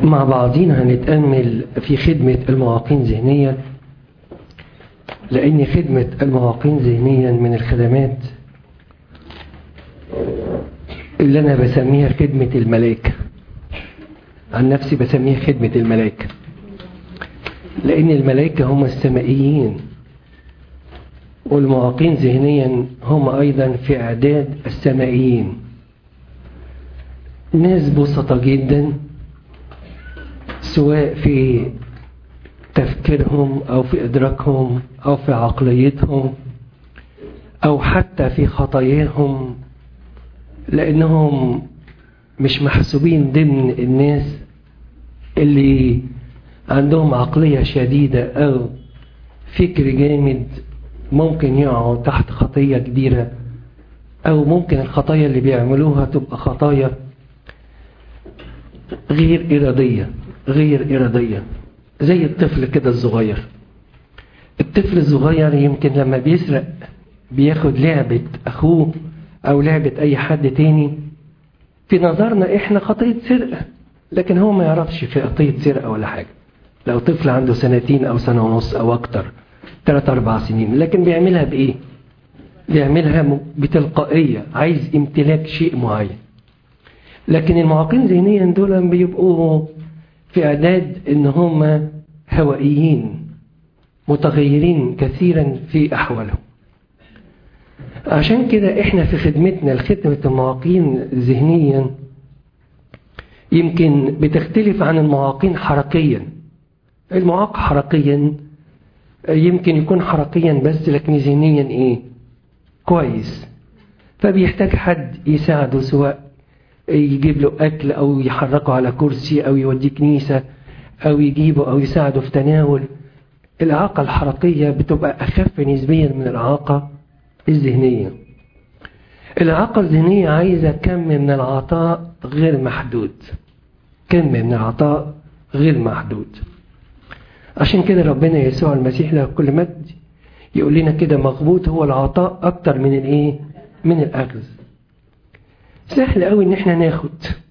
مع بعضينا هنتأمل في خدمة المواقين ذهنيا لأن خدمة المواقين ذهنيا من الخدمات اللي أنا بسميها خدمة الملائكة عن نفسي بسميها خدمة الملائكة لأن الملائكة هم السمائيين والمواقين ذهنيا هم أيضا في إعداد السمائيين ناس بسطة جدا سواء في تفكيرهم أو في إدراكهم أو في عقليتهم أو حتى في خطاياهم لأنهم مش محسوبين ضمن الناس اللي عندهم عقلية شديدة أو فكر جامد ممكن يقعوا تحت خطية كبيرة أو ممكن الخطايا اللي بيعملوها تبقى خطايا غير إرادية غير إرادية زي الطفل كده الصغير الطفل الصغير يمكن لما بيسرق بياخد لعبة أخوه أو لعبة أي حد تاني في نظرنا إحنا خطية سرقة لكن هو ما يعرفش في خطية سرقة ولا حاجة لو طفل عنده سنتين أو سنة ونص أو أكتر ثلاث أربع سنين لكن بيعملها بإيه؟ بيعملها بتلقائية عايز امتلاك شيء معين لكن المعاقين ذهنيا دول بيبقوا في إعداد إن هم هوائيين متغيرين كثيرا في أحوالهم عشان كده إحنا في خدمتنا لخدمة المعاقين ذهنيا يمكن بتختلف عن المعاقين حركيا المعاق حركيا يمكن يكون حركيا بس لكن ذهنيا إيه كويس فبيحتاج حد يساعده سواء يجيب له أكل أو يحركه على كرسي أو يوديه كنيسة أو يجيبه أو يساعده في تناول الإعاقة الحركية بتبقى أخف نسبيا من الإعاقة الذهنية الإعاقة الذهنية عايزة كم من العطاء غير محدود كم من العطاء غير محدود عشان كده ربنا يسوع المسيح له كل مجد يقول لنا كده مغبوط هو العطاء أكتر من الإيه؟ من الأخذ سهل قوي ان احنا ناخد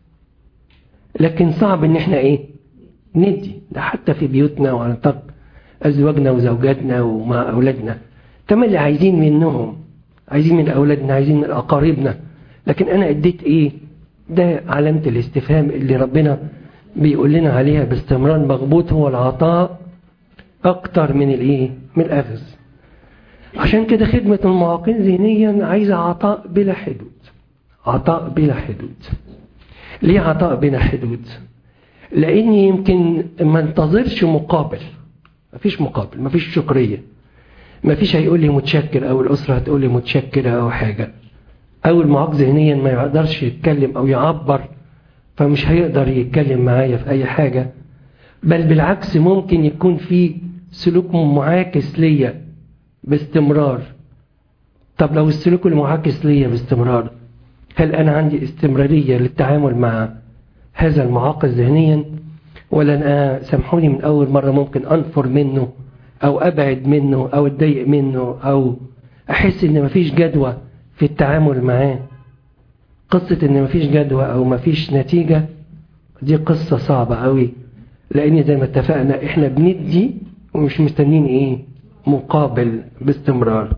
لكن صعب ان احنا ايه ندي ده حتى في بيوتنا وعلى نطاق ازواجنا وزوجاتنا ومع اولادنا تملي عايزين منهم عايزين من اولادنا عايزين من اقاربنا لكن انا اديت ايه ده علامة الاستفهام اللي ربنا بيقول لنا عليها باستمرار مغبوط هو العطاء اكتر من الايه من الاخذ عشان كده خدمة المعاقين ذهنيا عايزة عطاء بلا حدود عطاء بلا حدود ليه عطاء بلا حدود لاني يمكن ما انتظرش مقابل مفيش مقابل مفيش شكرية مفيش هيقول لي متشكر او الاسرة هتقول لي متشكرة او حاجة او المعاق ذهنيا ما يقدرش يتكلم او يعبر فمش هيقدر يتكلم معايا في اي حاجة بل بالعكس ممكن يكون في سلوك معاكس ليا باستمرار طب لو السلوك المعاكس ليا باستمرار هل أنا عندي استمرارية للتعامل مع هذا المعاق ذهنيا ولا أنا سامحوني من أول مرة ممكن أنفر منه أو أبعد منه أو أتضايق منه أو أحس إن مفيش جدوى في التعامل معاه قصة إن مفيش جدوى أو مفيش نتيجة دي قصة صعبة قوي لأن زي ما اتفقنا إحنا بندي ومش مستنين إيه مقابل باستمرار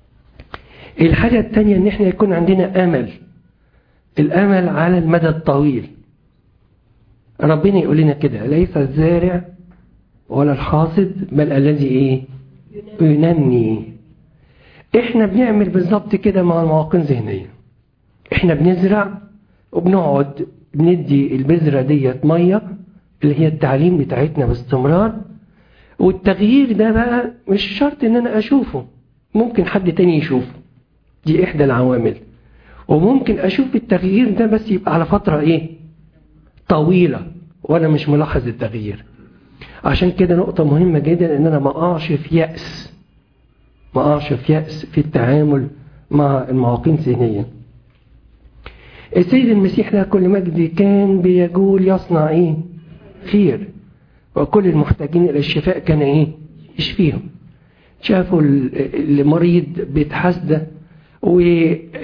الحاجة التانية إن إحنا يكون عندنا أمل الأمل على المدى الطويل ربنا يقول لنا كده ليس الزارع ولا الحاصد بل الذي ايه ينمي احنا بنعمل بالظبط كده مع المواقين ذهنية احنا بنزرع وبنقعد بندي البذرة ديت مية اللي هي التعليم بتاعتنا باستمرار والتغيير ده بقى مش شرط ان انا اشوفه ممكن حد تاني يشوفه دي احدى العوامل وممكن اشوف التغيير ده بس يبقى على فترة ايه طويلة وانا مش ملاحظ التغيير عشان كده نقطة مهمة جدا ان انا ما اقعش في يأس ما اقعش في يأس في التعامل مع المعاقين ذهنيا السيد المسيح له كل مجد كان بيقول يصنع ايه خير وكل المحتاجين الى الشفاء كان ايه يشفيهم شافوا المريض بيتحسده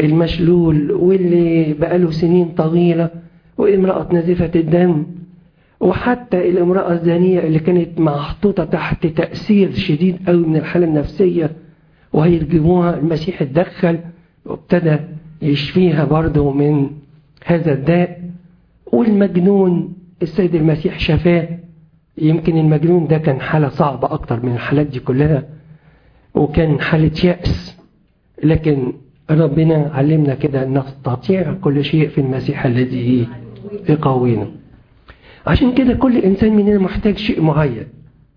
والمشلول واللي بقاله سنين طويلة وامرأة نزفة الدم وحتى الامرأة الزانية اللي كانت محطوطة تحت تأثير شديد قوي من الحالة النفسية وهيرجموها المسيح اتدخل وابتدى يشفيها برضه من هذا الداء والمجنون السيد المسيح شفاه يمكن المجنون ده كان حالة صعبة أكتر من الحالات دي كلها وكان حالة يأس لكن ربنا علمنا كده أن نستطيع كل شيء في المسيح الذي يقوينا عشان كده كل إنسان مننا محتاج شيء معين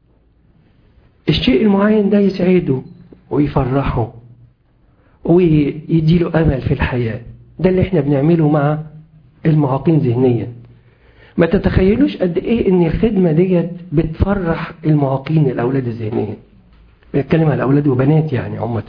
الشيء المعين ده يسعده ويفرحه ويديله أمل في الحياة ده اللي احنا بنعمله مع المعاقين ذهنيا ما تتخيلوش قد ايه ان الخدمة ديت بتفرح المعاقين الاولاد الذهنيين بنتكلم على اولاد وبنات يعني عامة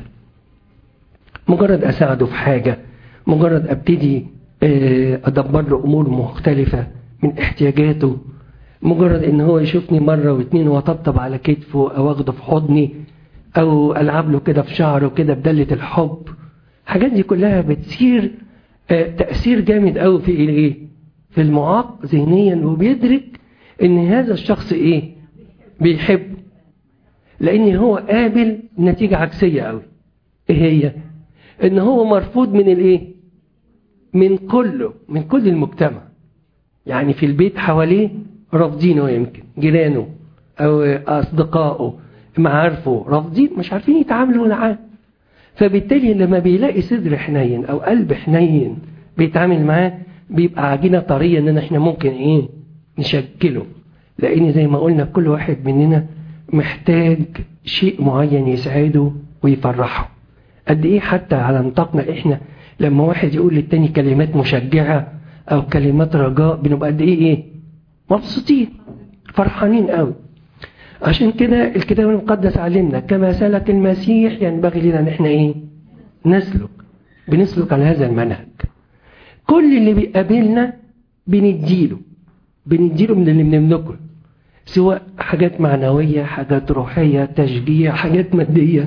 مجرد اساعده في حاجة مجرد ابتدي ادبر له امور مختلفة من احتياجاته مجرد ان هو يشوفني مرة واتنين واطبطب على كتفه او اخده في حضني او العب له كده في شعره كده بدلة الحب الحاجات دي كلها بتثير تأثير جامد قوي في الايه في المعاق ذهنيا وبيدرك ان هذا الشخص ايه بيحبه لان هو قابل نتيجة عكسية قوي ايه هي ان هو مرفوض من الايه من كله من كل المجتمع يعني في البيت حواليه رافضينه يمكن جيرانه او اصدقائه معارفه رافضين مش عارفين يتعاملوا معاه فبالتالي لما بيلاقي صدر حنين او قلب حنين بيتعامل معاه بيبقى عجينة طرية ان احنا ممكن ايه نشكله لان زي ما قلنا كل واحد مننا محتاج شيء معين يسعده ويفرحه قد ايه حتى على نطاقنا احنا لما واحد يقول للتاني كلمات مشجعة او كلمات رجاء بنبقى قد ايه ايه مبسوطين فرحانين قوي عشان كده الكتاب المقدس علمنا كما سلك المسيح ينبغي لنا ان احنا ايه نسلك بنسلك على هذا المنهج كل اللي بيقابلنا بنديله بنديله من اللي بنملكه سواء حاجات معنوية حاجات روحية تشجيع حاجات مادية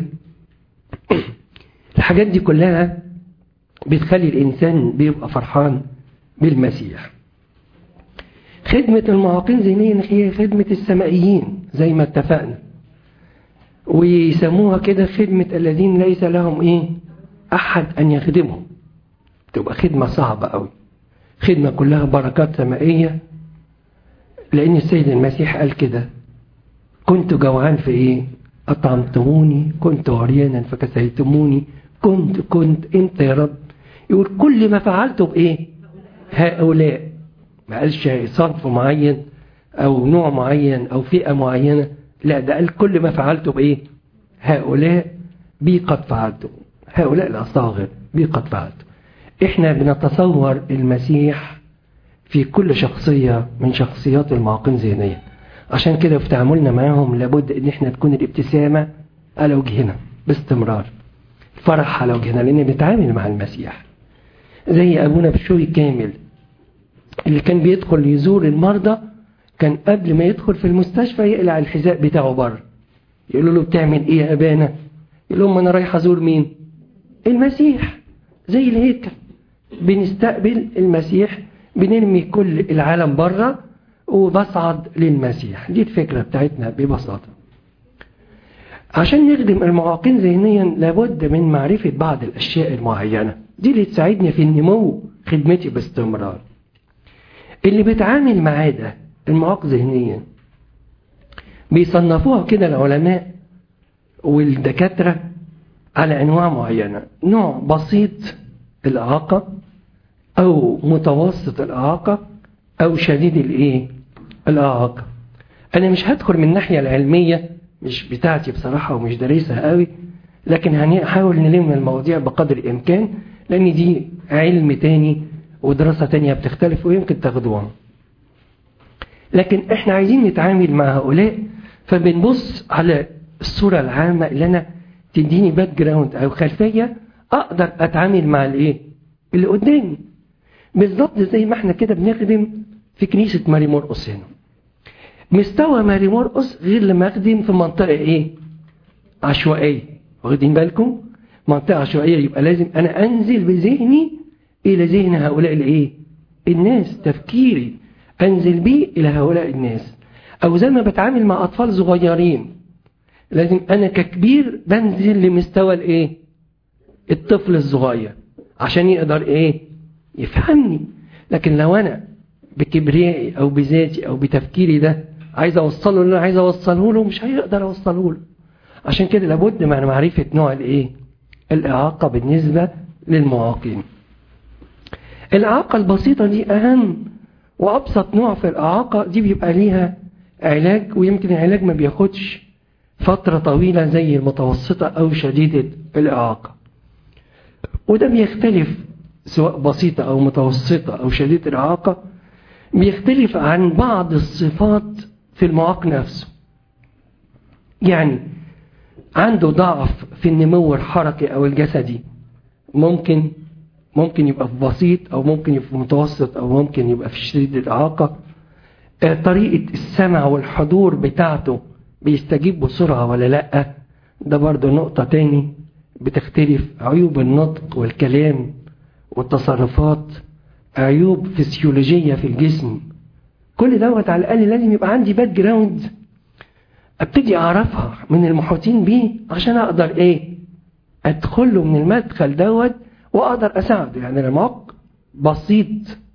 الحاجات دي كلها بتخلي الإنسان بيبقى فرحان بالمسيح خدمة المعاقين ذهنيا هي خدمة السمائيين زي ما اتفقنا ويسموها كده خدمة الذين ليس لهم ايه أحد أن يخدمهم تبقى خدمة صعبة قوي خدمة كلها بركات سمائية لأن السيد المسيح قال كده كنت جوعان في إيه أطعمتموني كنت عريانا فكسيتموني كنت كنت أنت يا رب يقول كل ما فعلته بإيه هؤلاء ما قالش صنف معين أو نوع معين أو فئة معينة لا ده قال كل ما فعلته بإيه هؤلاء بي قد فعلته هؤلاء الأصاغر بي قد فعلته احنا بنتصور المسيح في كل شخصية من شخصيات المعاقين ذهنيا عشان كده في تعاملنا معاهم لابد ان احنا تكون الابتسامة على وجهنا باستمرار الفرح على وجهنا لان بنتعامل مع المسيح زي ابونا بشوي كامل اللي كان بيدخل يزور المرضى كان قبل ما يدخل في المستشفى يقلع الحذاء بتاعه بره يقولوا له بتعمل ايه يا ابانا يقول لهم انا رايح ازور مين المسيح زي الهيكل بنستقبل المسيح بنرمي كل العالم بره وبصعد للمسيح دي الفكرة بتاعتنا ببساطة عشان نخدم المعاقين ذهنيا لابد من معرفة بعض الأشياء المعينة دي اللي تساعدني في النمو خدمتي باستمرار اللي بيتعامل معاه ده المعاق ذهنيا بيصنفوها كده العلماء والدكاترة على أنواع معينة نوع بسيط الإعاقة أو متوسط الإعاقة أو شديد الإيه الإعاقة أنا مش هدخل من الناحية العلمية مش بتاعتي بصراحة ومش دارسها قوي لكن هنحاول نلم المواضيع بقدر الإمكان لأن دي علم تاني ودراسة تانية بتختلف ويمكن تاخدوها لكن احنا عايزين نتعامل مع هؤلاء فبنبص على الصورة العامة اللي أنا تديني باك جراوند أو خلفية أقدر أتعامل مع الإيه اللي قدامي بالظبط زي ما احنا كده بنخدم في كنيسة ماري مرقس هنا مستوى ماري مرقس غير لما أخدم في منطقة إيه عشوائية واخدين بالكم منطقة عشوائية يبقى لازم أنا أنزل بذهني إلى ذهن هؤلاء الإيه الناس تفكيري أنزل بيه إلى هؤلاء الناس أو زي ما بتعامل مع أطفال صغيرين لازم أنا ككبير بنزل لمستوى الإيه الطفل الصغير عشان يقدر إيه يفهمني لكن لو أنا بكبريائي أو بذاتي أو بتفكيري ده عايز أوصله اللي أنا عايز أوصله له مش هيقدر أوصله له عشان كده لابد من معرفة نوع الإيه الإعاقة بالنسبة للمعاقين الإعاقة البسيطة دي أهم وأبسط نوع في الإعاقة دي بيبقى ليها علاج ويمكن العلاج ما بياخدش فترة طويلة زي المتوسطة أو شديدة الإعاقة وده بيختلف سواء بسيطة أو متوسطة أو شديدة الإعاقة بيختلف عن بعض الصفات في المعاق نفسه يعني عنده ضعف في النمو الحركي أو الجسدي ممكن ممكن يبقى في بسيط أو ممكن يبقى في متوسط أو ممكن يبقى في شديد الإعاقة طريقة السمع والحضور بتاعته بيستجيب بسرعة ولا لأ ده برضه نقطة تاني بتختلف عيوب النطق والكلام والتصرفات عيوب فسيولوجية في الجسم كل دوت على الأقل لازم يبقى عندي باك جراوند ابتدي اعرفها من المحيطين بيه عشان اقدر ايه ادخل له من المدخل دوت واقدر اساعده يعني المعاق بسيط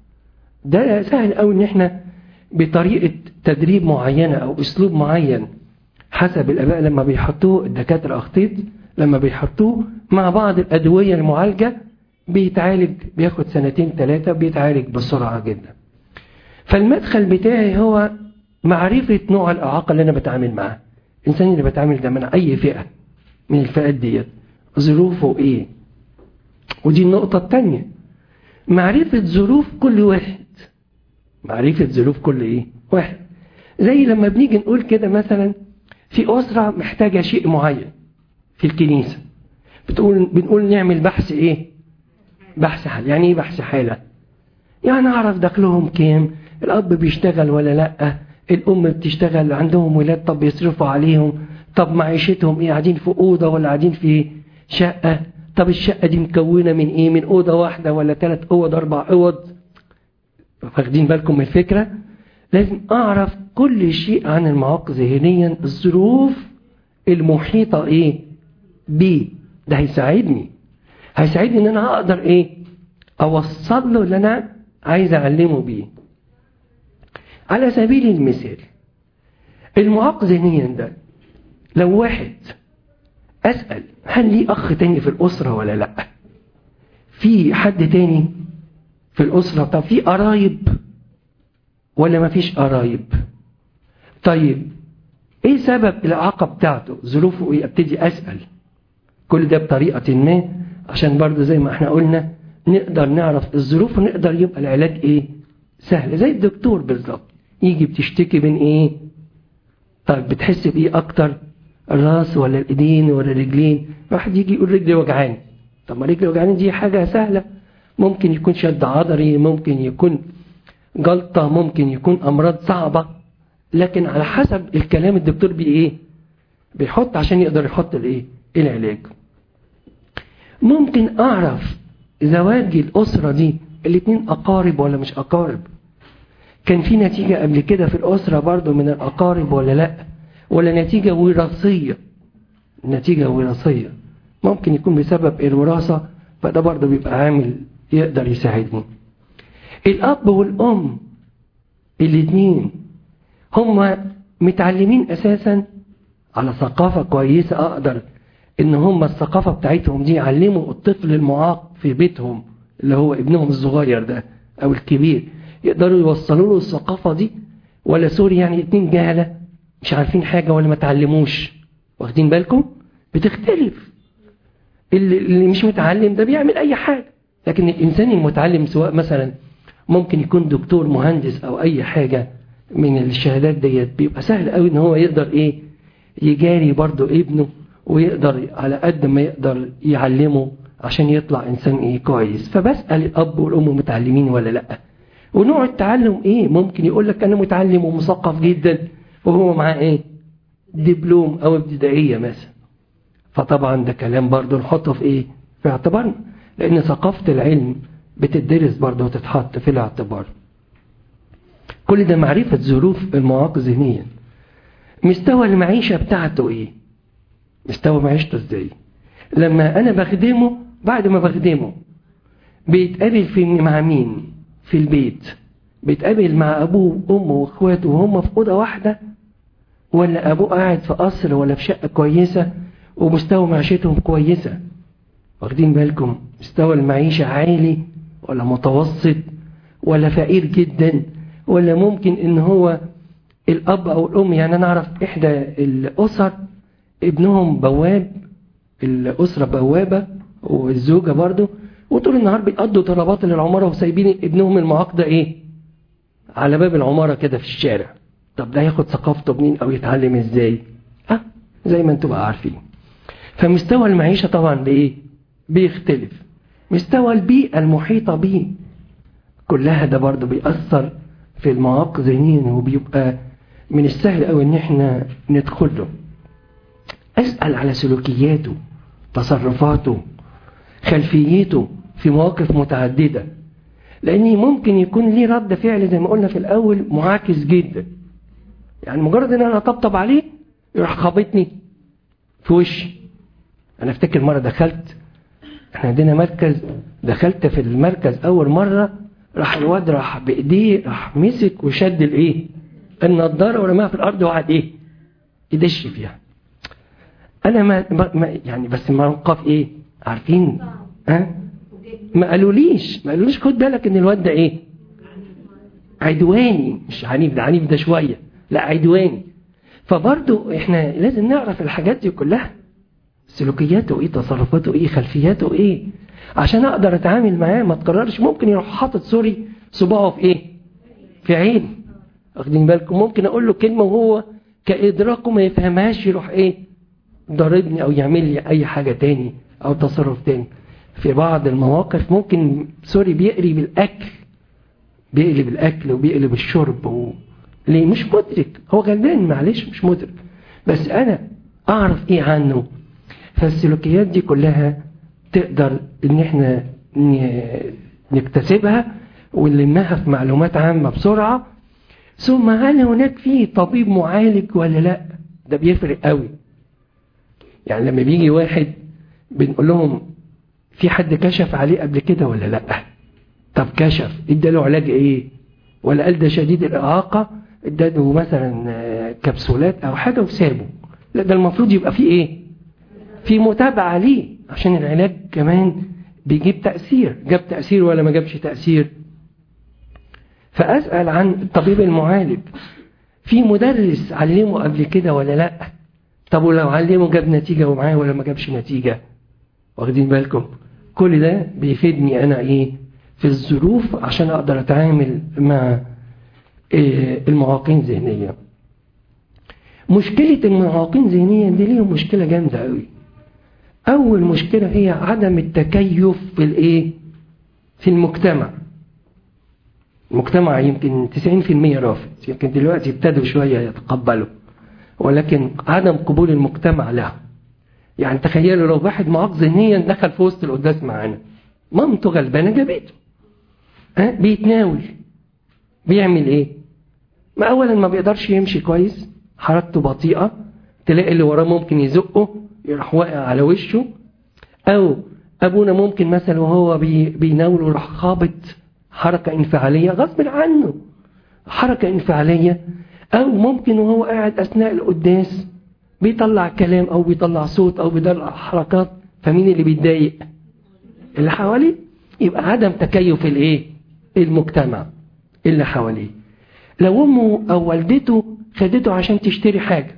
ده سهل قوي ان احنا بطريقة تدريب معينة او اسلوب معين حسب الاباء لما بيحطوه الدكاترة اخطيط لما بيحطوه مع بعض الادوية المعالجة بيتعالج بياخد سنتين ثلاثة بيتعالج بسرعة جدا فالمدخل بتاعي هو معرفة نوع الإعاقة اللي أنا بتعامل معاه الإنسان اللي بتعامل ده من أي فئة من الفئات ديت ظروفه إيه ودي النقطة الثانية معرفة ظروف كل واحد معرفة ظروف كل إيه واحد زي لما بنيجي نقول كده مثلا في أسرة محتاجة شيء معين في الكنيسة بتقول بنقول نعمل بحث إيه بحث حالة يعني إيه بحث حالة يعني أعرف دخلهم كام الأب بيشتغل ولا لأ الأم بتشتغل عندهم ولاد طب يصرفوا عليهم طب معيشتهم إيه قاعدين في أوضة ولا قاعدين في شقة طب الشقة دي مكونة من إيه من أوضة واحدة ولا ثلاث أوض أربع أوض واخدين بالكم من الفكرة لازم أعرف كل شيء عن المعاق ذهنيا الظروف المحيطة إيه بيه ده هيساعدني هيساعدني إن أنا أقدر إيه أوصل له اللي أنا عايز أعلمه بيه على سبيل المثال المعاق ذهنيا ده لو واحد أسأل هل لي أخ تاني في الأسرة ولا لأ في حد تاني في الأسرة طب في قرايب ولا ما فيش قرايب طيب ايه سبب الإعاقة بتاعته ظروفه ايه ابتدي أسأل كل ده بطريقة ما عشان برضه زي ما احنا قلنا نقدر نعرف الظروف ونقدر يبقى العلاج ايه سهل زي الدكتور بالظبط يجي بتشتكي من ايه طيب بتحس بايه اكتر الراس ولا الايدين ولا الرجلين واحد يجي يقول رجلي وجعاني طب ما رجلي وجعاني دي حاجة سهلة ممكن يكون شد عضلي ممكن يكون جلطة ممكن يكون امراض صعبة لكن على حسب الكلام الدكتور بي ايه بيحط عشان يقدر يحط الايه العلاج ممكن اعرف زواج الاسرة دي الاتنين اقارب ولا مش اقارب كان في نتيجة قبل كده في الأسرة برضو من الأقارب ولا لا ولا نتيجة وراثية نتيجة وراثية ممكن يكون بسبب الوراثة فده برضو بيبقى عامل يقدر يساعدني الأب والأم الاثنين هم متعلمين أساسا على ثقافة كويسة أقدر إن هم الثقافة بتاعتهم دي يعلموا الطفل المعاق في بيتهم اللي هو ابنهم الصغير ده أو الكبير يقدروا يوصلوا له الثقافة دي ولا سوري يعني اتنين جهلة مش عارفين حاجة ولا ما تعلموش واخدين بالكم بتختلف اللي, اللي مش متعلم ده بيعمل أي حاجة لكن الإنسان المتعلم سواء مثلا ممكن يكون دكتور مهندس أو أي حاجة من الشهادات ديت بيبقى سهل قوي إن هو يقدر إيه يجاري برضه ابنه ويقدر على قد ما يقدر يعلمه عشان يطلع إنسان إيه كويس فبسأل الأب والأم متعلمين ولا لأ ونوع التعلم ايه ممكن يقول لك انا متعلم ومثقف جدا وهو معاه ايه دبلوم او ابتدائيه مثلا فطبعا ده كلام برضه نحطه في ايه في اعتبارنا لان ثقافه العلم بتدرس برضه وتتحط في الاعتبار كل ده معرفة ظروف المعاق ذهنيا مستوى المعيشة بتاعته ايه مستوى معيشته ازاي لما انا بخدمه بعد ما بخدمه بيتقابل في مع مين في البيت بيتقابل مع ابوه وامه واخواته وهم في اوضه واحده ولا ابوه قاعد في قصر ولا في شقه كويسه ومستوى معيشتهم كويسه واخدين بالكم مستوى المعيشه عالي ولا متوسط ولا فقير جدا ولا ممكن ان هو الاب او الام يعني انا اعرف احدى الاسر ابنهم بواب الاسره بوابه والزوجه برضه وطول النهار بيقضوا طلبات للعماره وسايبين ابنهم المعاق ده ايه على باب العماره كده في الشارع طب ده ياخد ثقافته منين او يتعلم ازاي اه زي ما انتم بقى عارفين فمستوى المعيشه طبعا بايه بيختلف مستوى البيئه المحيطه بيه كلها ده برضه بيأثر في المعاق ذهنيا وبيبقى من السهل قوي ان احنا ندخل له اسأل على سلوكياته تصرفاته خلفيته في مواقف متعددة لأن ممكن يكون ليه رد فعل زي ما قلنا في الأول معاكس جدا يعني مجرد ان انا اطبطب عليه يروح خابطني في وشي انا افتكر مرة دخلت احنا عندنا مركز دخلت في المركز اول مرة راح الواد راح بايديه راح مسك وشد الايه النضاره ورماها في الارض وقعد ايه يدش فيها انا ما, ما يعني بس موقف ايه عارفين ها أه؟ ما قالوليش ما قالوليش خد بالك ان الواد ده ايه عدواني مش عنيف ده عنيف ده شويه لا عدواني فبرضه احنا لازم نعرف الحاجات دي كلها سلوكياته ايه تصرفاته ايه خلفياته ايه عشان اقدر اتعامل معاه ما تكررش ممكن يروح حاطط سوري صباعه في ايه في عيني واخدين بالكم ممكن اقول له كلمه وهو كادراكه ما يفهمهاش يروح ايه ضاربني او يعمل لي اي حاجه تاني او تصرف تاني في بعض المواقف ممكن سوري بيقري بالاكل بيقلب الاكل وبيقلب الشرب و... ليه مش مدرك هو غلبان معلش مش مدرك بس انا اعرف ايه عنه فالسلوكيات دي كلها تقدر ان احنا نكتسبها ونلمها في معلومات عامة بسرعة ثم هل هناك في طبيب معالج ولا لا ده بيفرق قوي يعني لما بيجي واحد بنقول لهم في حد كشف عليه قبل كده ولا لا طب كشف اداله علاج ايه ولا قال ده شديد الاعاقه اداله مثلا كبسولات او حاجه وسابه لا ده المفروض يبقى في ايه في متابعه ليه عشان العلاج كمان بيجيب تاثير جاب تاثير ولا ما جابش تاثير فاسال عن الطبيب المعالج في مدرس علمه قبل كده ولا لا طب ولو علمه جاب نتيجه ومعاه ولا ما جابش نتيجه واخدين بالكم كل ده بيفيدني انا ايه في الظروف عشان اقدر اتعامل مع إيه المعاقين ذهنيا مشكلة المعاقين ذهنيا دي ليهم مشكلة جامدة قوي اول مشكلة هي عدم التكيف في الايه في المجتمع المجتمع يمكن 90% رافض يمكن دلوقتي ابتدوا شوية يتقبلوا ولكن عدم قبول المجتمع له يعني تخيلوا لو واحد معاق ذهنيا دخل في وسط القداس معانا مامته غلبانه جابته ها بيتناول بيعمل ايه ما اولا ما بيقدرش يمشي كويس حركته بطيئه تلاقي اللي وراه ممكن يزقه يروح واقع على وشه او ابونا ممكن مثلا وهو بي بيناول وراح خابط حركه انفعاليه غصب عنه حركه انفعاليه او ممكن وهو قاعد اثناء القداس بيطلع كلام او بيطلع صوت او بيطلع حركات فمين اللي بيتضايق اللي حواليه يبقى عدم تكيف الايه المجتمع اللي حواليه لو امه او والدته خدته عشان تشتري حاجه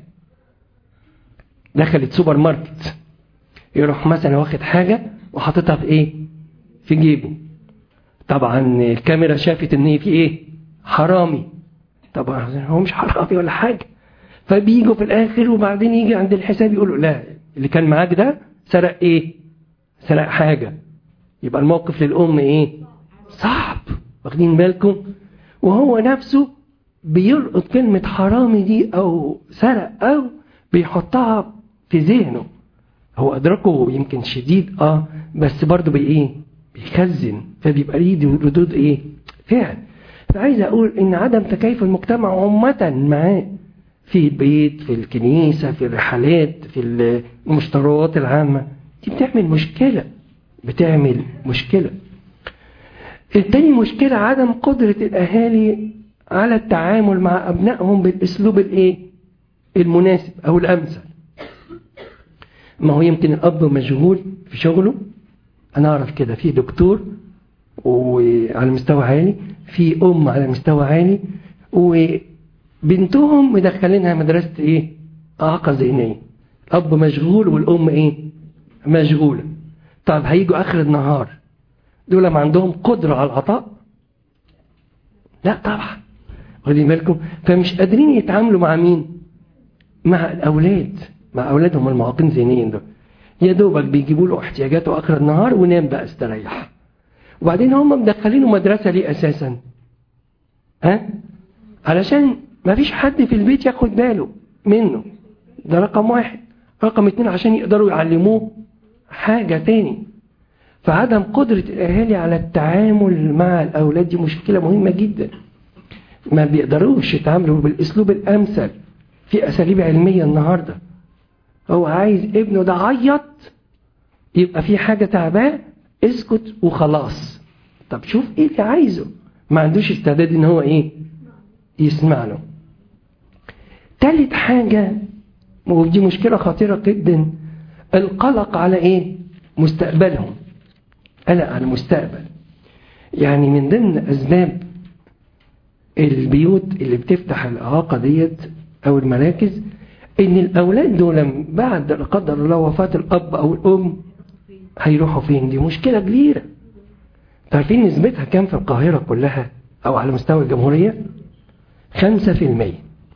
دخلت سوبر ماركت يروح مثلا واخد حاجه وحاططها في ايه في جيبه طبعا الكاميرا شافت ان هي في ايه حرامي طبعا هو مش حرامي ولا حاجه فبيجوا في الاخر وبعدين يجي عند الحساب يقولوا لا اللي كان معاك ده سرق ايه سرق حاجه يبقى الموقف للام ايه صعب واخدين بالكم وهو نفسه بيلقط كلمة حرامي دي أو سرق أو بيحطها في ذهنه هو أدركه يمكن شديد آه بس برضه بإيه بيخزن فبيبقى ليه ردود إيه فعل فعايز أقول إن عدم تكيف المجتمع عامة معاه في البيت في الكنيسة في الرحلات في المشتريات العامة دي بتعمل مشكلة بتعمل مشكلة التاني مشكلة عدم قدرة الأهالي على التعامل مع أبنائهم بالأسلوب الإيه؟ المناسب أو الأمثل ما هو يمكن الأب مشغول في شغله أنا أعرف كده في دكتور وعلى مستوى عالي في أم على مستوى عالي وبنتهم مدخلينها مدرسة إيه؟ إعاقة ذهنية الأب مشغول والأم إيه؟ مشغولة طب هيجوا آخر النهار دول ما عندهم قدرة على العطاء لا طبعا واخدين بالكم فمش قادرين يتعاملوا مع مين مع الأولاد مع أولادهم المعاقين ذهنيا دول يا دوبك بيجيبوا له احتياجاته آخر النهار ونام بقى استريح وبعدين هم مدخلينه مدرسة ليه أساسا ها علشان ما فيش حد في البيت ياخد باله منه ده رقم واحد رقم اتنين عشان يقدروا يعلموه حاجة تاني فعدم قدرة الأهالي على التعامل مع الأولاد دي مشكلة مهمة جدا ما بيقدروش يتعاملوا بالأسلوب الأمثل في أساليب علمية النهاردة هو عايز ابنه ده عيط يبقى في حاجة تعباه اسكت وخلاص طب شوف ايه اللي عايزه ما عندوش استعداد ان هو ايه يسمع له تالت حاجة ودي مشكلة خطيرة جدا القلق على ايه مستقبلهم قلق على المستقبل يعني من ضمن اسباب البيوت اللي بتفتح الاعاقة ديت او المراكز ان الاولاد دول بعد لا قدر الله وفاة الاب او الام هيروحوا فين دي مشكلة كبيرة تعرفين نسبتها كام في القاهرة كلها او على مستوى الجمهورية خمسة في المية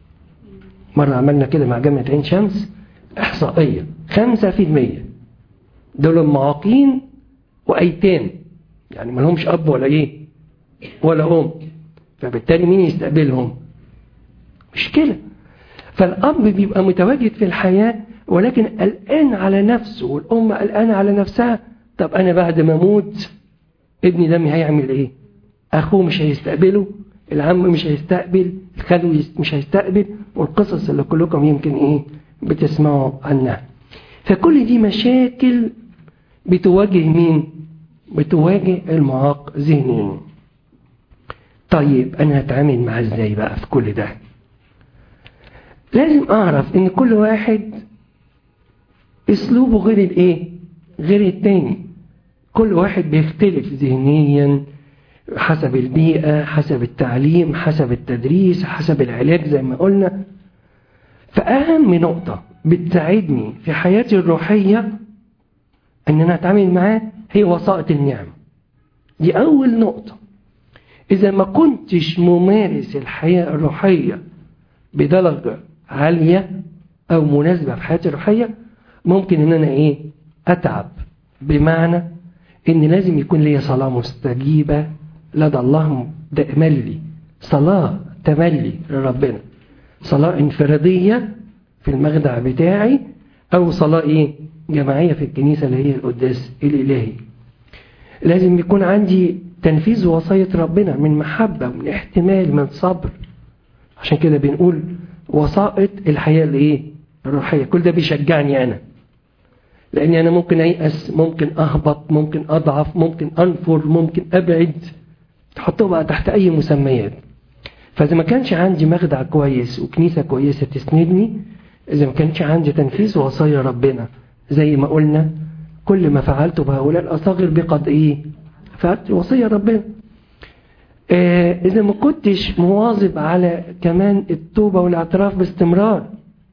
مرة عملنا كده مع جامعة عين شمس احصائية خمسة في المية دول معاقين وايتام يعني ما لهمش اب ولا ايه ولا ام فبالتالي مين يستقبلهم مشكلة فالأب بيبقى متواجد في الحياة ولكن قلقان على نفسه والأم قلقانة على نفسها طب أنا بعد ما أموت ابني ده هيعمل إيه أخوه مش هيستقبله العم مش هيستقبل الخالو مش هيستقبل والقصص اللي كلكم يمكن إيه بتسمعوا عنها فكل دي مشاكل بتواجه مين بتواجه المعاق ذهنيا طيب أنا هتعامل معاه إزاي بقى في كل ده لازم أعرف إن كل واحد أسلوبه غير الإيه غير التاني كل واحد بيختلف ذهنيا حسب البيئة حسب التعليم حسب التدريس حسب العلاج زي ما قلنا فأهم نقطة بتساعدني في حياتي الروحية أن أنا أتعامل معاه هي وسائط النعم دي أول نقطة إذا ما كنتش ممارس الحياة الروحية بدرجة عالية أو مناسبة في حياتي الروحية ممكن إن أنا إيه أتعب بمعنى إن لازم يكون لي صلاة مستجيبة لدى الله تأملي صلاة تملي لربنا صلاة انفرادية في المخدع بتاعي أو صلاة إيه جماعية في الكنيسة اللي هي القداس الإلهي لازم يكون عندي تنفيذ وصاية ربنا من محبة من احتمال من صبر عشان كده بنقول وسائط الحياة الايه الروحية كل ده بيشجعني أنا لأني أنا ممكن أيأس ممكن أهبط ممكن أضعف ممكن أنفر ممكن أبعد تحطه بقى تحت أي مسميات فإذا ما كانش عندي مخدع كويس وكنيسة كويسة تسندني إذا ما كانش عندي تنفيذ وصايا ربنا زي ما قلنا كل ما فعلته بهؤلاء الأصاغر بقد إيه فعلت وصية ربنا آه إذا ما كنتش مواظب على كمان التوبة والاعتراف باستمرار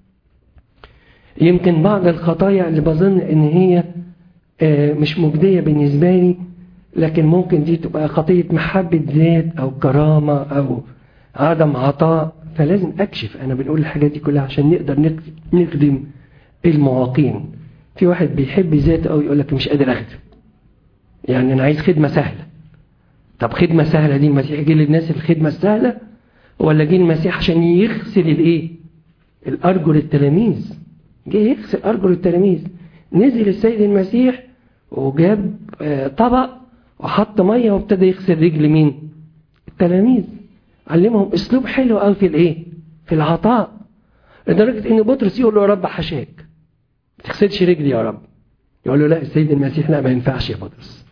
يمكن بعض الخطايا اللي بظن إن هي آه مش مجدية بالنسبة لي لكن ممكن دي تبقى خطية محبة ذات أو كرامة أو عدم عطاء فلازم أكشف أنا بنقول الحاجات دي كلها عشان نقدر نخدم المعاقين في واحد بيحب ذاته أو يقول لك مش قادر أخدم يعني أنا عايز خدمة سهلة طب خدمة سهلة دي المسيح جه للناس الخدمة السهلة ولا جه المسيح عشان يغسل الايه الأرجل التلاميذ جه يغسل أرجل التلاميذ نزل السيد المسيح وجاب طبق وحط مية وابتدى يغسل رجل مين التلاميذ علمهم اسلوب حلو قوي في الايه في العطاء لدرجة ان بطرس يقول له يا رب حشاك ما تغسلش رجلي يا رب يقول له لا السيد المسيح لا ما ينفعش يا بطرس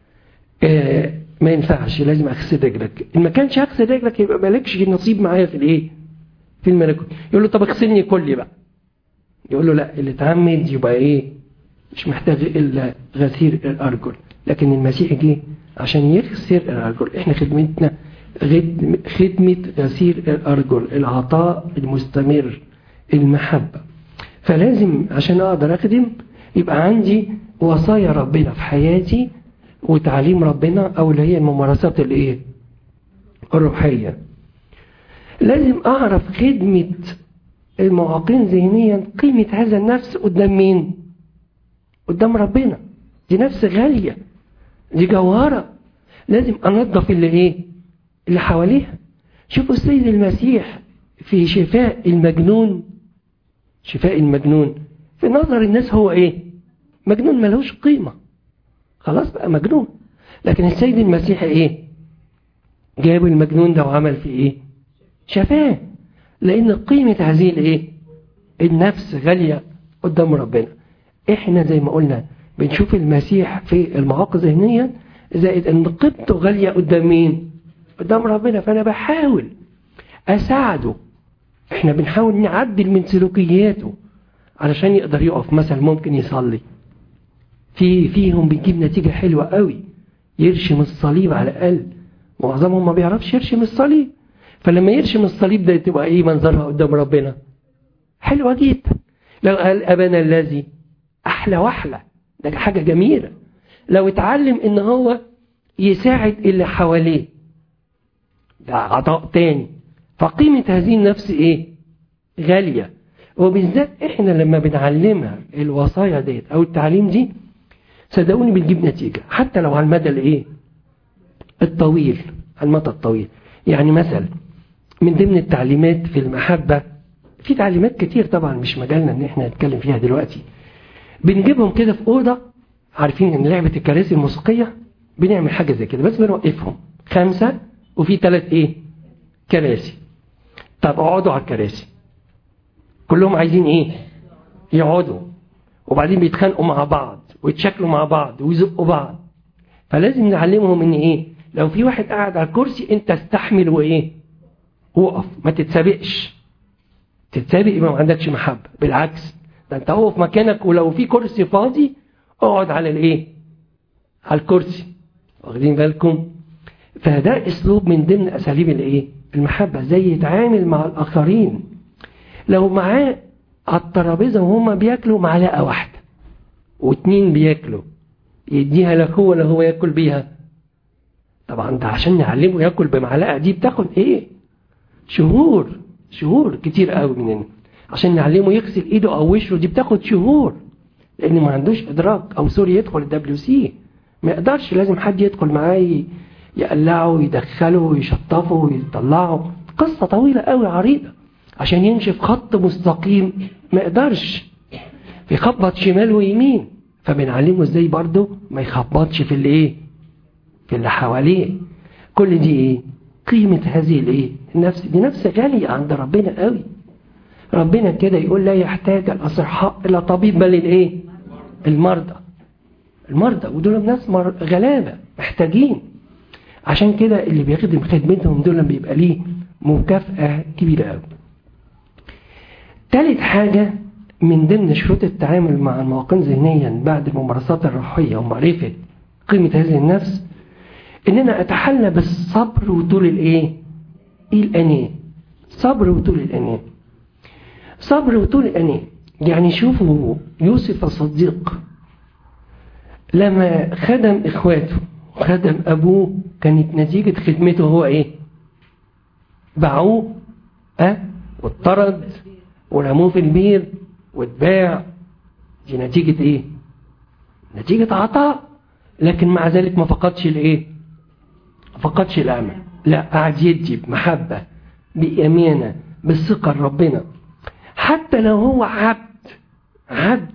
آه ما ينفعش لازم اغسل رجلك ان ما كانش هغسل رجلك يبقى مالكش نصيب معايا في الايه في الملكوت يقول له طب اغسلني كلي بقى يقول له لا اللي اتعمد يبقى ايه مش محتاج الا غسيل الارجل لكن المسيح جه عشان يغسل الارجل احنا خدمتنا خدمة غسيل الارجل العطاء المستمر المحبة فلازم عشان اقدر اخدم يبقى عندي وصايا ربنا في حياتي وتعليم ربنا او اللي هي الممارسات الايه الروحية لازم اعرف خدمة المعاقين ذهنيا قيمة هذا النفس قدام مين قدام ربنا دي نفس غالية دي جوهرة لازم انظف اللي ايه اللي حواليها شوفوا السيد المسيح في شفاء المجنون شفاء المجنون في نظر الناس هو ايه مجنون ملوش قيمة خلاص بقى مجنون لكن السيد المسيح ايه جاب المجنون ده وعمل فيه ايه شفاه لان قيمة هذه الايه النفس غالية قدام ربنا احنا زي ما قلنا بنشوف المسيح في المعاق ذهنيا زائد ان قيمته غالية قدام مين قدام ربنا فانا بحاول اساعده احنا بنحاول نعدل من سلوكياته علشان يقدر يقف مثلا ممكن يصلي في فيهم بيجيب نتيجة حلوة قوي يرشم الصليب على الأقل معظمهم ما بيعرفش يرشم الصليب فلما يرشم الصليب ده تبقى ايه منظرها قدام ربنا حلوة جدا لو قال أبانا الذي أحلى وأحلى ده حاجة جميلة لو اتعلم ان هو يساعد اللي حواليه ده عطاء تاني فقيمة هذه النفس ايه غالية وبالذات احنا لما بنعلمها الوصايا ديت او التعليم دي صدقوني بتجيب نتيجة حتى لو على المدى الايه الطويل على المدى الطويل يعني مثلا من ضمن التعليمات في المحبة في تعليمات كتير طبعا مش مجالنا ان احنا نتكلم فيها دلوقتي بنجيبهم كده في أوضة عارفين ان لعبة الكراسي الموسيقية بنعمل حاجة زي كده بس بنوقفهم خمسة وفي ثلاث ايه كراسي طب اقعدوا على الكراسي كلهم عايزين ايه يقعدوا وبعدين بيتخانقوا مع بعض ويتشكلوا مع بعض ويزقوا بعض فلازم نعلمهم ان ايه لو في واحد قاعد على الكرسي انت استحمل وايه وقف ما تتسابقش تتسابق يبقى ما عندكش محبة بالعكس ده انت اقف مكانك ولو في كرسي فاضي اقعد على الايه على الكرسي واخدين بالكم فده اسلوب من ضمن اساليب الايه المحبة زي يتعامل مع الاخرين لو معاه على الترابيزه وهما بياكلوا معلقه واحده واتنين بياكلوا يديها لاخوه ولا هو ياكل بيها طبعا ده عشان نعلمه ياكل بمعلقه دي بتاخد ايه شهور شهور كتير قوي مننا عشان نعلمه يغسل ايده او وشه دي بتاخد شهور لان ما عندوش ادراك او سوري يدخل الدبليو سي ما يقدرش لازم حد يدخل معاه يقلعه يدخله يشطفه ويطلعه قصة طويلة قوي عريضة عشان ينشف خط مستقيم ما يقدرش بيخبط شمال ويمين فبنعلمه ازاي برضه ما يخبطش في اللي ايه في اللي حواليه كل دي ايه قيمة هذه الايه النفس دي نفس غالية عند ربنا قوي ربنا كده يقول لا يحتاج الأصحاء إلى طبيب بل الايه المرضى المرضى ودول ناس غلابة محتاجين عشان كده اللي بيخدم خدمتهم دول بيبقى ليه مكافأة كبيرة قوي ثالث حاجة من ضمن شروط التعامل مع المواقين ذهنيا بعد الممارسات الروحية ومعرفة قيمة هذه النفس ان انا اتحلى بالصبر وطول الايه الاناه صبر وطول الاناه صبر وطول الاناه يعني شوفوا يوسف الصديق لما خدم اخواته خدم ابوه كانت نتيجة خدمته هو ايه باعوه اه واطرد ورموه في البير واتباع دي نتيجة ايه نتيجة عطاء لكن مع ذلك ما فقدش الايه ما فقدش الامل لا قعد يدي بمحبة بأمانة بالثقة لربنا حتى لو هو عبد عبد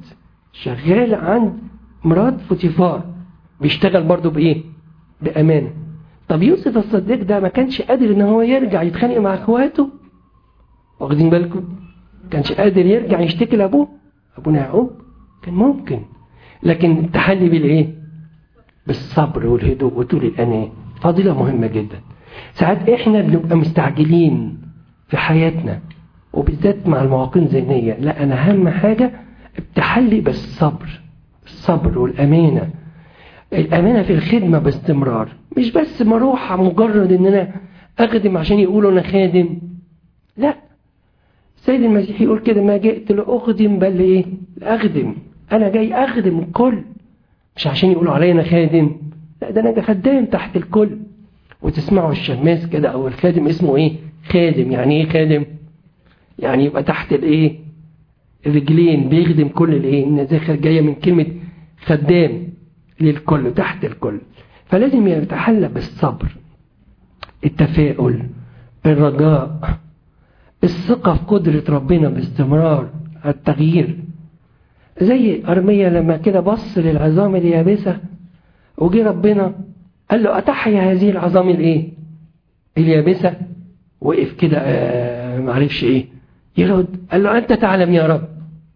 شغال عند مرات فوتيفار بيشتغل برضه بايه بأمانة طب يوسف الصديق ده ما كانش قادر ان هو يرجع يتخانق مع اخواته واخدين بالكم كانش قادر يرجع يشتكي لابوه ابونا يعقوب كان ممكن لكن التحلي بالايه بالصبر والهدوء وطول الاناه فضيله مهمه جدا ساعات احنا بنبقى مستعجلين في حياتنا وبالذات مع المواقف الذهنيه لا انا اهم حاجه التحلي بالصبر الصبر والامانه الامانه في الخدمه باستمرار مش بس ما اروح مجرد ان انا اخدم عشان يقولوا انا خادم لا السيد المسيح يقول كده ما جئت لاخدم بل ايه لاخدم انا جاي اخدم الكل مش عشان يقولوا عليا انا خادم لا ده انا خدام تحت الكل وتسمعوا الشماس كده او الخادم اسمه ايه خادم يعني ايه خادم يعني يبقى تحت الايه الرجلين بيخدم كل الايه النزاخه جايه من كلمه خدام للكل تحت الكل فلازم يتحلى بالصبر التفاؤل الرجاء الثقة في قدرة ربنا باستمرار التغيير زي أرمية لما كده بص للعظام اليابسة وجي ربنا قال له أتحيا هذه العظام الايه اليابسة وقف كده آه معرفش ايه يرد قال له أنت تعلم يا رب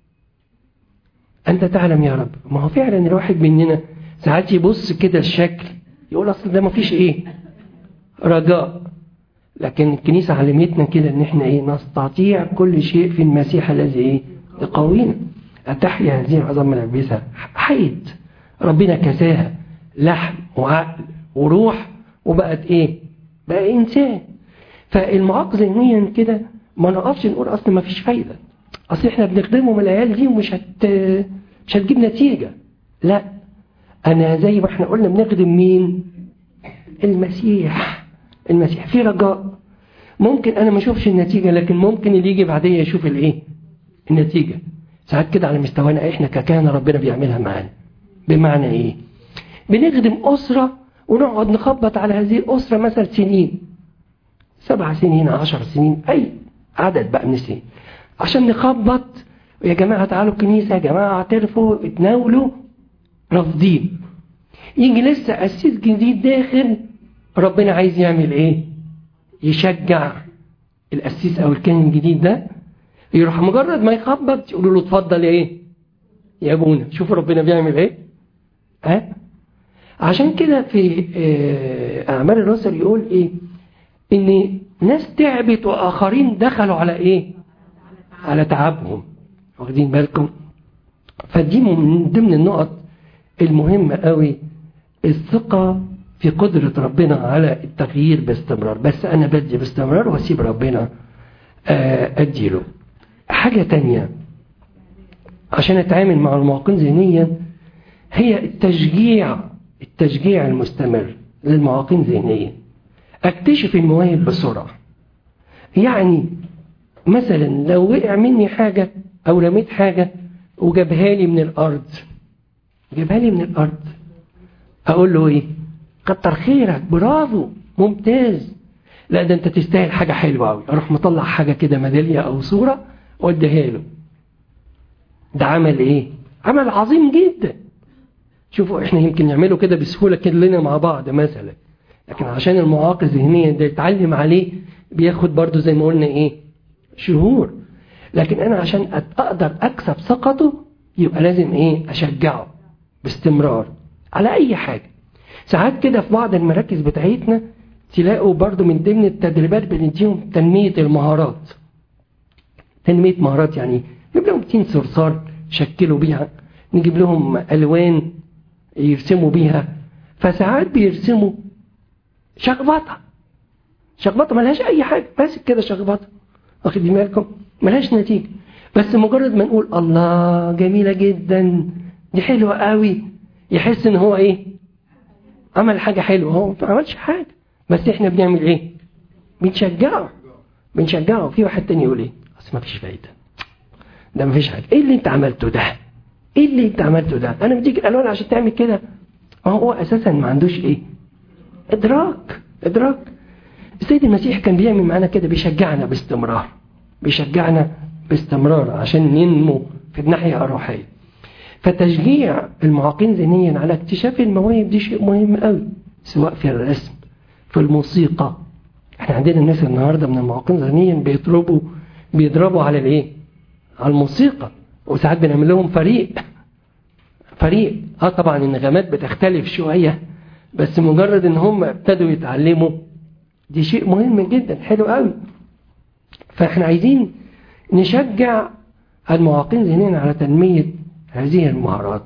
أنت تعلم يا رب ما هو فعلا الواحد مننا ساعات يبص كده الشكل يقول أصل ده ما فيش إيه رجاء لكن الكنيسة علمتنا كده إن إحنا إيه نستطيع كل شيء في المسيح الذي إيه يقوينا أتحيا هذه العظام العبيسة حيد ربنا كساها لحم وعقل وروح وبقت إيه بقى إنسان فالمعاق ذهنيا كده ما نقفش نقول أصل ما فيش فايدة أصل إحنا بنخدمهم العيال دي ومش هت مش هتجيب نتيجة لا أنا زي ما إحنا قلنا بنخدم مين المسيح المسيح في رجاء ممكن أنا ما أشوفش النتيجة لكن ممكن اللي يجي بعدية يشوف الإيه النتيجة ساعات كده على مستوانا إحنا ككهنة ربنا بيعملها معانا بمعنى إيه بنخدم أسرة ونقعد نخبط على هذه الأسرة مثلا سنين سبع سنين عشر سنين أي عدد بقى من السنين عشان نخبط يا جماعة تعالوا الكنيسة يا جماعة اعترفوا اتناولوا رافضين يجي لسه قسيس جديد داخل ربنا عايز يعمل ايه يشجع القسيس او الكاهن الجديد ده يروح مجرد ما يخبط يقولوا له اتفضل ايه يا ابونا شوف ربنا بيعمل ايه ها عشان كده في اعمال الرسل يقول ايه ان ناس تعبت واخرين دخلوا على ايه على تعبهم واخدين بالكم فدي من ضمن النقط المهمة قوي الثقة في قدرة ربنا على التغيير باستمرار بس أنا بدي باستمرار وأسيب ربنا أديله حاجة تانية عشان أتعامل مع المواقف ذهنيا هي التشجيع التشجيع المستمر للمواقف ذهنيا أكتشف المواهب بسرعة يعني مثلا لو وقع مني حاجة أو رميت حاجة وجابها لي من الأرض جابها لي من الأرض أقول له إيه كتر خيرك برافو ممتاز لا ده أنت تستاهل حاجة حلوة أوي أروح مطلع حاجة كده ميدالية أو صورة وأديها له ده عمل إيه عمل عظيم جدا شوفوا إحنا يمكن نعمله كده بسهولة كلنا مع بعض مثلا لكن عشان المعاق الذهنية ده يتعلم عليه بياخد برضو زي ما قلنا إيه شهور لكن أنا عشان أقدر أكسب ثقته يبقى لازم إيه أشجعه باستمرار على أي حاجة ساعات كده في بعض المراكز بتاعتنا تلاقوا برضو من ضمن التدريبات بنديهم تنمية المهارات تنمية مهارات يعني نجيب لهم تين صرصار شكلوا بيها نجيب لهم ألوان يرسموا بيها فساعات بيرسموا شخبطة شخبطة ملهاش أي حاجة بس كده شخبطة واخد بالكم ملهاش نتيجة بس مجرد ما نقول الله جميلة جدا دي حلوة قوي يحس ان هو ايه عمل حاجة حلوة هو ما عملش حاجة بس احنا بنعمل ايه بنشجعه بنشجعه في واحد تاني يقول ايه اصل ما فيش فايدة ده ما فيش حاجة ايه اللي انت عملته ده ايه اللي انت عملته ده انا بديك الالوان عشان تعمل كده ما هو اساسا ما عندوش ايه ادراك ادراك السيد المسيح كان بيعمل معانا كده بيشجعنا باستمرار بيشجعنا باستمرار عشان ننمو في الناحية الروحية فتشجيع المعاقين ذهنيا على اكتشاف المواهب دي شيء مهم قوي سواء في الرسم في الموسيقى احنا عندنا الناس النهاردة من المعاقين ذهنيا بيضربوا بيضربوا على الايه على الموسيقى وساعات بنعمل لهم فريق فريق اه طبعا النغمات بتختلف شوية بس مجرد ان هم ابتدوا يتعلموا دي شيء مهم جدا حلو قوي فاحنا عايزين نشجع المعاقين ذهنيا على تنمية هذه المهارات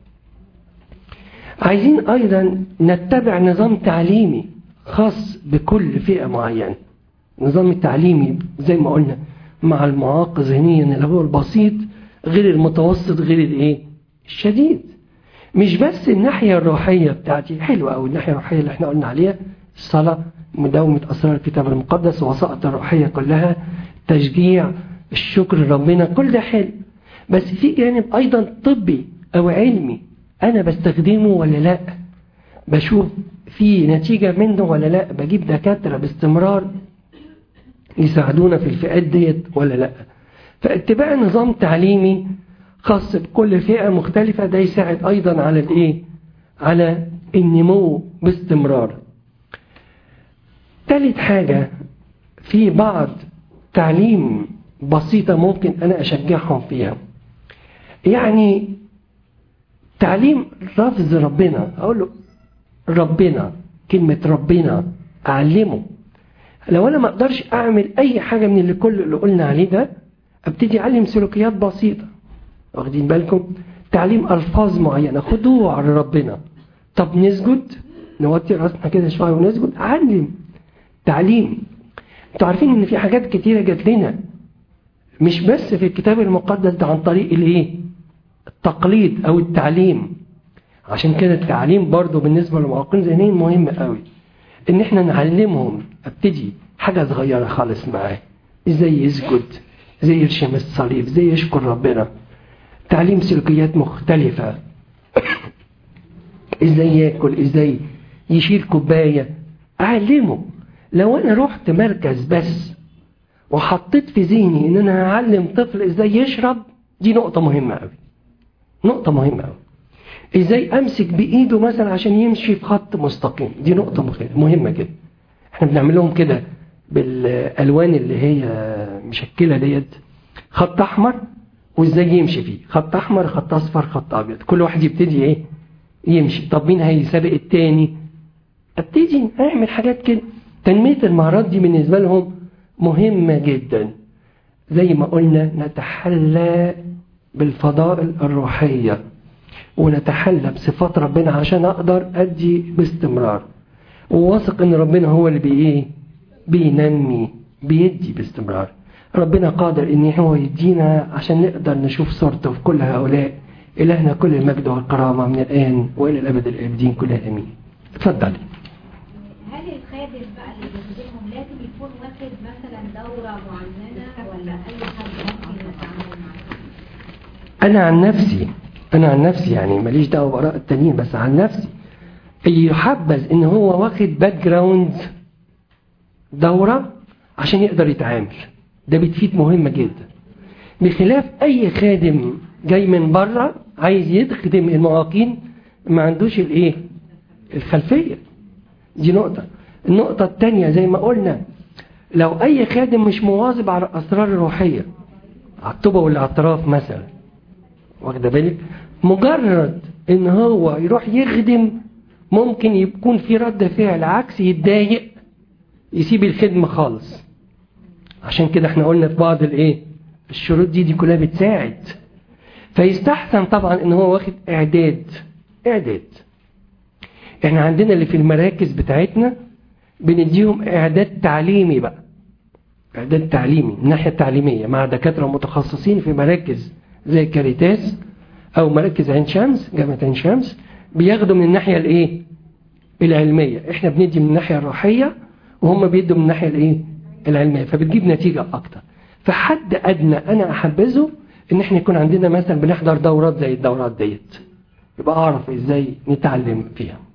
عايزين أيضا نتبع نظام تعليمي خاص بكل فئة معينة نظام التعليمي زي ما قلنا مع المعاق ذهنيا اللي هو البسيط غير المتوسط غير الايه الشديد مش بس الناحية الروحية بتاعتي حلوة أو الناحية الروحية اللي احنا قلنا عليها الصلاة مداومة أسرار الكتاب المقدس وسائط الروحية كلها تشجيع الشكر لربنا كل ده حلو بس في جانب أيضا طبي أو علمي أنا بستخدمه ولا لا بشوف في نتيجة منه ولا لا بجيب دكاترة باستمرار يساعدونا في الفئات ديت ولا لا فاتباع نظام تعليمي خاص بكل فئة مختلفة ده يساعد أيضا على الإيه على النمو باستمرار ثالث حاجة في بعض تعليم بسيطة ممكن أنا أشجعهم فيها يعني تعليم لفظ ربنا أقول له ربنا كلمة ربنا أعلمه لو أنا ما أقدرش أعمل أي حاجة من اللي كل اللي قلنا عليه ده أبتدي أعلم سلوكيات بسيطة واخدين بالكم تعليم ألفاظ معينة خضوع لربنا طب نسجد نوطي راسنا كده شوية ونسجد أعلم تعليم انتوا عارفين ان في حاجات كتيرة جات لنا مش بس في الكتاب المقدس ده عن طريق الايه التقليد او التعليم عشان كده التعليم برضو بالنسبة للمعاقين ذهنيا مهم قوي ان احنا نعلمهم ابتدي حاجة صغيرة خالص معاه ازاي يسجد ازاي يرشم الصليب ازاي يشكر ربنا تعليم سلوكيات مختلفة ازاي ياكل ازاي يشيل كوباية اعلمه لو انا رحت مركز بس وحطيت في ذهني ان انا هعلم طفل ازاي يشرب دي نقطة مهمة قوي نقطة مهمة قوي ازاي امسك بايده مثلا عشان يمشي في خط مستقيم دي نقطة مهمة جدا احنا بنعمل لهم كده بالالوان اللي هي مشكلة ديت خط احمر وازاي يمشي فيه خط احمر خط اصفر خط ابيض كل واحد يبتدي ايه يمشي طب مين هيسابق التاني ابتدي اعمل حاجات كده تنمية المهارات دي بالنسبة لهم مهمة جدا زي ما قلنا نتحلى بالفضائل الروحية ونتحلى بصفات ربنا عشان أقدر أدي باستمرار وواثق إن ربنا هو اللي بإيه بينمي بيدي باستمرار ربنا قادر إن هو يدينا عشان نقدر نشوف صورته في كل هؤلاء إلهنا كل المجد والكرامة من الآن وإلى الأبد الآبدين كلها أمين اتفضلي هل الخادم بقى اللي بيخدمهم لازم يكون واخد مثلا دورة معينة ولا أي حد ممكن يتعامل معاه؟ أنا عن نفسي أنا عن نفسي يعني ماليش دعوة بآراء التانيين بس عن نفسي يحبذ إن هو واخد باك جراوند دورة عشان يقدر يتعامل ده بتفيد مهمة جدا بخلاف أي خادم جاي من بره عايز يخدم المعاقين ما عندوش الإيه الخلفية دي نقطة النقطة الثانية زي ما قلنا لو أي خادم مش مواظب على الأسرار الروحية على الطوبة والاعتراف مثلا واخد بالك مجرد ان هو يروح يخدم ممكن يكون في رد فعل عكس يتضايق يسيب الخدمة خالص عشان كده احنا قلنا في بعض الايه الشروط دي دي كلها بتساعد فيستحسن طبعا ان هو واخد اعداد اعداد احنا عندنا اللي في المراكز بتاعتنا بنديهم اعداد تعليمي بقى اعداد تعليمي من الناحيه التعليميه مع دكاتره متخصصين في مراكز زي كاريتاس او مراكز عين شمس جامعه عين شمس بياخدوا من الناحيه الايه العلميه احنا بندي من الناحيه الروحيه وهم بيدوا من الناحيه الايه العلميه فبتجيب نتيجه اكتر فحد ادنى انا احبذه ان احنا يكون عندنا مثلا بنحضر دورات زي الدورات ديت يبقى اعرف ازاي نتعلم فيها